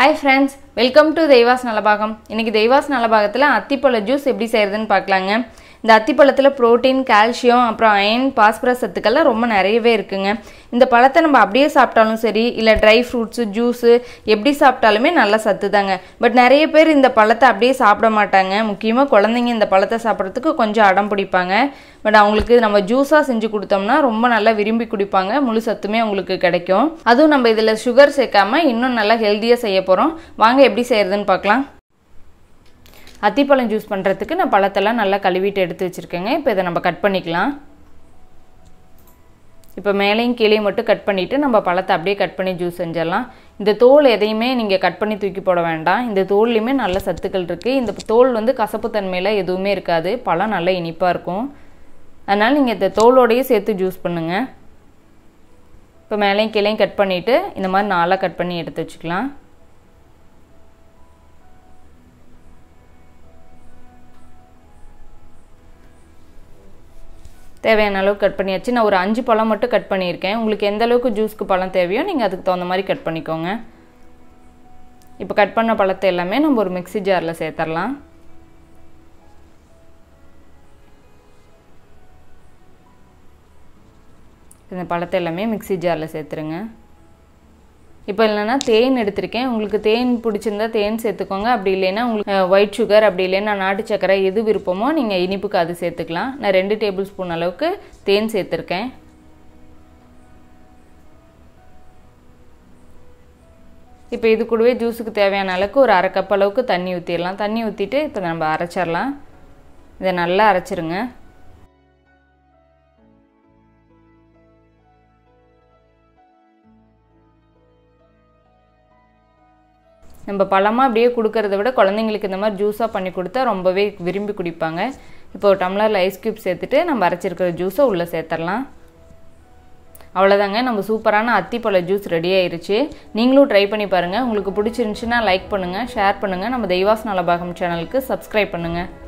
hi friends welcome to Deivas Nalabhagam இன்னைக்கு தெய்வாஸ் நலபாகத்தில் அத்திப்பழ ஜூஸ் எப்படி செய்கிறதுன்னு பார்க்கலாங்க இந்த அத்திப்பழத்தில் புரோட்டீன் கால்சியம் அப்புறம் அயன் பாஸ்பரஸ் சத்துக்கள்லாம் ரொம்ப நிறையவே இருக்குங்க இந்த பழத்தை நம்ம அப்படியே சாப்பிட்டாலும் சரி இல்லை ட்ரை ஃப்ரூட்ஸு ஜூஸு எப்படி சாப்பிட்டாலுமே நல்ல சத்து தாங்க பட் நிறைய பேர் இந்த பழத்தை அப்படியே சாப்பிட மாட்டாங்க முக்கியமாக குழந்தைங்க இந்த பழத்தை சாப்பிட்றதுக்கு கொஞ்சம் அடம் பிடிப்பாங்க பட் அவங்களுக்கு நம்ம ஜூஸாக செஞ்சு கொடுத்தோம்னா ரொம்ப நல்லா விரும்பி குடிப்பாங்க முழு சத்துமே அவங்களுக்கு கிடைக்கும் அதுவும் நம்ம இதில் சுகர் சேர்க்காம இன்னும் நல்லா ஹெல்த்தியாக செய்ய போகிறோம் வாங்க எப்படி செய்கிறதுன்னு பார்க்கலாம் அத்திப்பழம் ஜூஸ் பண்ணுறதுக்கு நான் பழத்தெல்லாம் நல்லா கழுவிட்டு எடுத்து வச்சுருக்கேங்க இப்போ இதை நம்ம கட் பண்ணிக்கலாம் இப்போ மேலேயும் கீழே மட்டும் கட் பண்ணிவிட்டு நம்ம பழத்தை அப்படியே கட் பண்ணி ஜூஸ் செஞ்சிடலாம் இந்த தோல் எதையுமே நீங்கள் கட் பண்ணி தூக்கி போட வேண்டாம் இந்த தோல்லையுமே நல்ல சத்துக்கள் இருக்குது இந்த தோல் வந்து கசப்பு தன்மையில் எதுவுமே இருக்காது பழம் நல்லா இனிப்பாக இருக்கும் அதனால் நீங்கள் இந்த தோலோடையே சேர்த்து ஜூஸ் பண்ணுங்கள் இப்போ மேலேயும் கீழேயும் கட் பண்ணிவிட்டு இந்த மாதிரி நாளாக கட் பண்ணி எடுத்து வச்சுக்கலாம் தேவையான அளவுக்கு கட் பண்ணியாச்சு நான் ஒரு அஞ்சு பழம் மட்டும் கட் பண்ணியிருக்கேன் உங்களுக்கு எந்த அளவுக்கு ஜூஸ்க்கு பழம் தேவையோ நீங்கள் அதுக்கு தகுந்த மாதிரி கட் பண்ணிக்கோங்க இப்போ கட் பண்ண பழத்தை எல்லாமே நம்ம ஒரு மிக்சி ஜாரில் சேர்த்துடலாம் இந்த பழத்தை எல்லாமே மிக்சி ஜாரில் சேர்த்துருங்க இப்போ இல்லைன்னா தேன் எடுத்திருக்கேன் உங்களுக்கு தேன் பிடிச்சிருந்தா தேன் சேர்த்துக்கோங்க அப்படி இல்லைன்னா உங்களுக்கு ஒயிட் சுகர் அப்படி இல்லைன்னா நாட்டு சக்கரை எது விருப்பமோ நீங்கள் இனிப்புக்கு அது சேர்த்துக்கலாம் நான் ரெண்டு டேபிள் ஸ்பூன் அளவுக்கு தேன் சேர்த்துருக்கேன் இப்போ இது கூடவே ஜூஸுக்கு தேவையான அளவுக்கு ஒரு அரை கப் அளவுக்கு தண்ணி ஊற்றிடலாம் தண்ணி ஊற்றிட்டு இப்போ நம்ம அரைச்சிடலாம் இதை நல்லா அரைச்சிருங்க நம்ம பழமாக அப்படியே கொடுக்கறத விட குழந்தைங்களுக்கு இந்த மாதிரி ஜூஸாக பண்ணி கொடுத்தா ரொம்பவே விரும்பி குடிப்பாங்க இப்போ ஒரு டம்ளரில் ஐஸ் க்யூப் சேர்த்துட்டு நம்ம அரைச்சிருக்கிற ஜூஸை உள்ளே சேர்த்துடலாம் அவ்வளோதாங்க நம்ம சூப்பரான அத்திப்பழ ஜூஸ் ரெடி ஆயிருச்சு நீங்களும் ட்ரை பண்ணி பாருங்கள் உங்களுக்கு பிடிச்சிருந்துச்சுன்னா லைக் பண்ணுங்கள் ஷேர் பண்ணுங்கள் நம்ம தெய்வாஸ் நலபாகம் சேனலுக்கு சப்ஸ்கிரைப் பண்ணுங்கள்